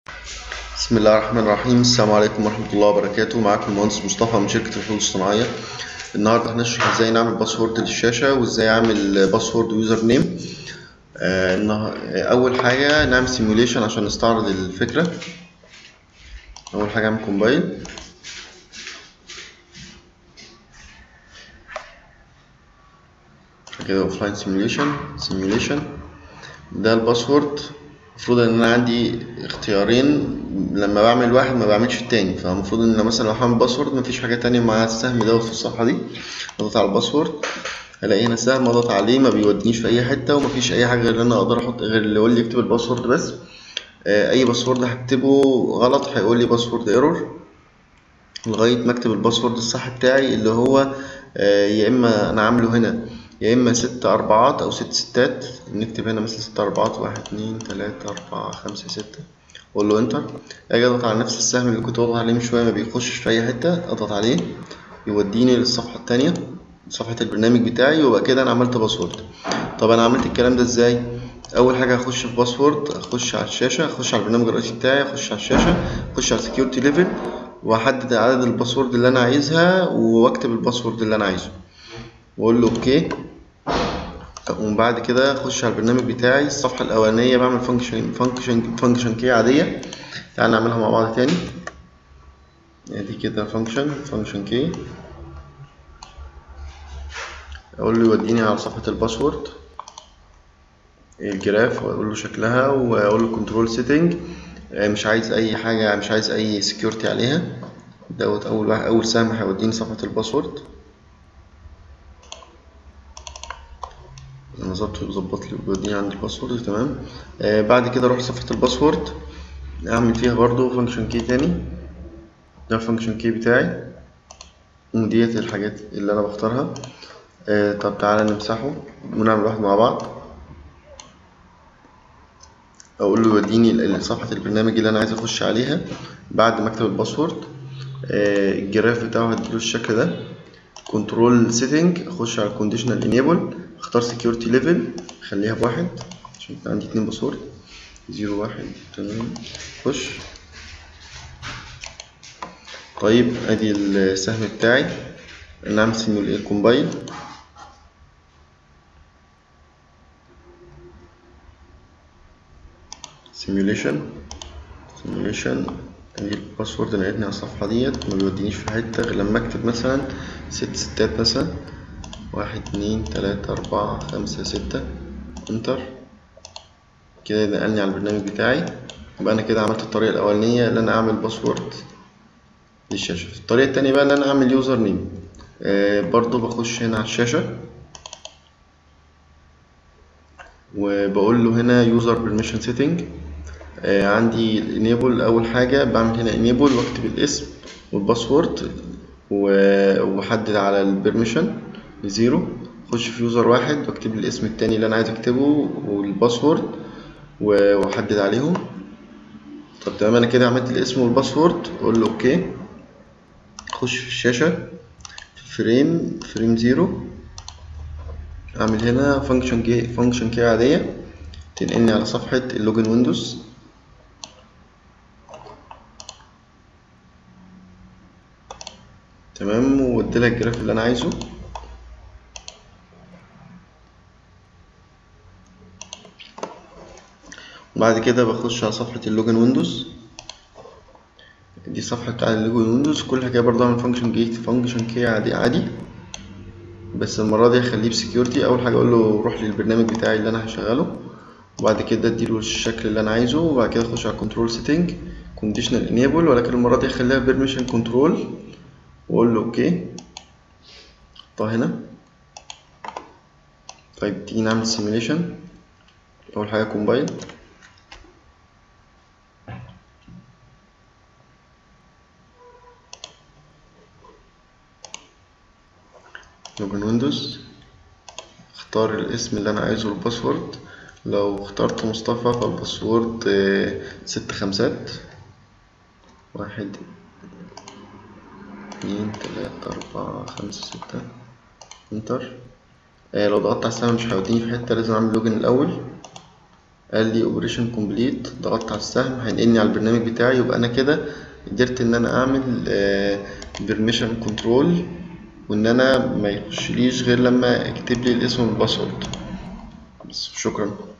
بسم الله الرحمن الرحيم السلام عليكم ورحمة الله وبركاته معاكم المهندس مصطفى من شركة الحلول الصناعية النهاردة هنشرح ازاي نعمل باسورد للشاشة وازاي اعمل باسورد ويوزر نيم آه النه- أول حاجة نعمل سيميوليشن عشان نستعرض الفكرة أول حاجة اعمل كومبايل كده اوفلاين سيميوليشن سيميوليشن ده الباسورد المفروض ان انا عندي اختيارين لما بعمل واحد ما بعملش التاني فالمفروض ان مثلا لو هعمل باسورد مفيش حاجة تانية مع السهم دوت في الصفحة دي اضغط على الباسورد الاقي هنا سهم اضغط عليه ما بيودينيش في اي حتة ومفيش اي حاجة غير ان انا اقدر احط غير اللي يقول لي اكتب الباسورد بس آه، اي باسورد هكتبه غلط هيقول لي باسورد ايرور لغاية ما اكتب الباسورد الصح بتاعي اللي هو آه، يا اما انا عامله هنا يا اما ست اربعات او ست ستات نكتب هنا مثلا ست اربعات واحد اتنين تلاتة اربعة خمسة ستة واقول له انتر اجي اضغط على نفس السهم اللي كنت بضغط عليه من شوية ما بيخشش في اي حتة اضغط عليه يوديني للصفحة التانية صفحة البرنامج بتاعي وبقى كده انا عملت باسورد طب انا عملت الكلام ده ازاي اول حاجه هخش في باسورد اخش على الشاشه اخش على البرنامج الرئيسي بتاعي اخش على الشاشه اخش على سكيورتي ليفل واحدد عدد الباسورد اللي انا عايزها واكتب الباسورد اللي انا عايزه واقول له اوكي ومن بعد كده اخش على البرنامج بتاعي الصفحه الاولانيه بعمل فانكشن فانكشن فانكشن كي عاديه تعال نعملها مع بعض تاني ادي كده فانكشن فانكشن كي اقول له يوديني على صفحه الباسورد الجراف واقول له شكلها واقول له كنترول سيتنج مش عايز اي حاجه مش عايز اي سكيورتي عليها دوت اول واحد اول سهم هيوديني صفحه الباسورد انا ظبط ظبط لي بيوديني عند الباسورد تمام آه بعد كده اروح صفحه الباسورد اعمل فيها برضو فانكشن كي تاني ده الفانكشن كي بتاعي وديت الحاجات اللي انا بختارها آه طب تعالى نمسحه ونعمل واحد مع بعض اقول له يوديني ل- صفحه البرنامج اللي انا عايز اخش عليها بعد ما اكتب الباسورد آه، الجراف بتاعه هديله الشكل ده كنترول سيتنج اخش على كونديشنال انيبل اختار سكيورتي ليفل خليها بواحد عشان يبقى عندي اتنين باسورد زيرو واحد تمام خش طيب ادي السهم بتاعي نعمل سيمول كومبايل سيميوليشن سيميوليشن ادي الباسورد اللي لقيتني على الصفحة ديت ما بيودينيش في حتة غير لما اكتب مثلا ست ستات مثلا واحد اتنين تلاتة أربعة خمسة ستة انتر كده نقلني على البرنامج بتاعي يبقى انا كده عملت الطريقة الأولانية اللي انا اعمل باسورد للشاشة الطريقة التانية بقى اللي انا اعمل يوزر نيم آه برضو بخش هنا على الشاشة وبقول له هنا يوزر بيرميشن سيتنج آه عندي الانيبل اول حاجه بعمل هنا انيبل واكتب الاسم والباسورد و- واحدد على البرميشن زيرو اخش في يوزر واحد واكتب الاسم التاني اللي انا عايز اكتبه والباسورد و- واحدد عليهم طب تمام انا كده عملت الاسم والباسورد اقول له اوكي اخش في الشاشه فريم فريم زيرو اعمل هنا فانكشن كي فانكشن كي عاديه تنقلني على صفحه اللوجن ويندوز تمام واديلها الجراف اللي انا عايزه وبعد كده بخش على صفحة اللوجن ويندوز دي صفحة بتاع اللوجن ويندوز كل حاجة برضه اعمل فانكشن جيت فانكشن كي عادي عادي بس المرة دي هخليه بسكيورتي أول حاجة أقول له روح للبرنامج بتاعي اللي أنا هشغله وبعد كده اديله الشكل اللي أنا عايزه وبعد كده أخش على كنترول سيتنج كونديشنال انيبل ولكن المرة دي هخليها بيرميشن كنترول واقول له اوكي احطها هنا طيب تيجي نعمل سيميوليشن اول حاجه كومبايل لوجن ويندوز اختار الاسم اللي انا عايزه الباسورد لو اخترت مصطفى فالباسورد آه، ست خمسات واحد اتنين تلاتة أربعة خمسة ستة انتر آه لو ضغطت على السهم مش هيوديني في حتة لازم أعمل لوجن الأول قال لي اوبريشن كومبليت ضغطت على السهم هينقلني على البرنامج بتاعي يبقى انا كده قدرت ان انا اعمل بيرميشن كنترول وان انا ما يخشليش غير لما اكتب لي الاسم والباسورد بس شكرا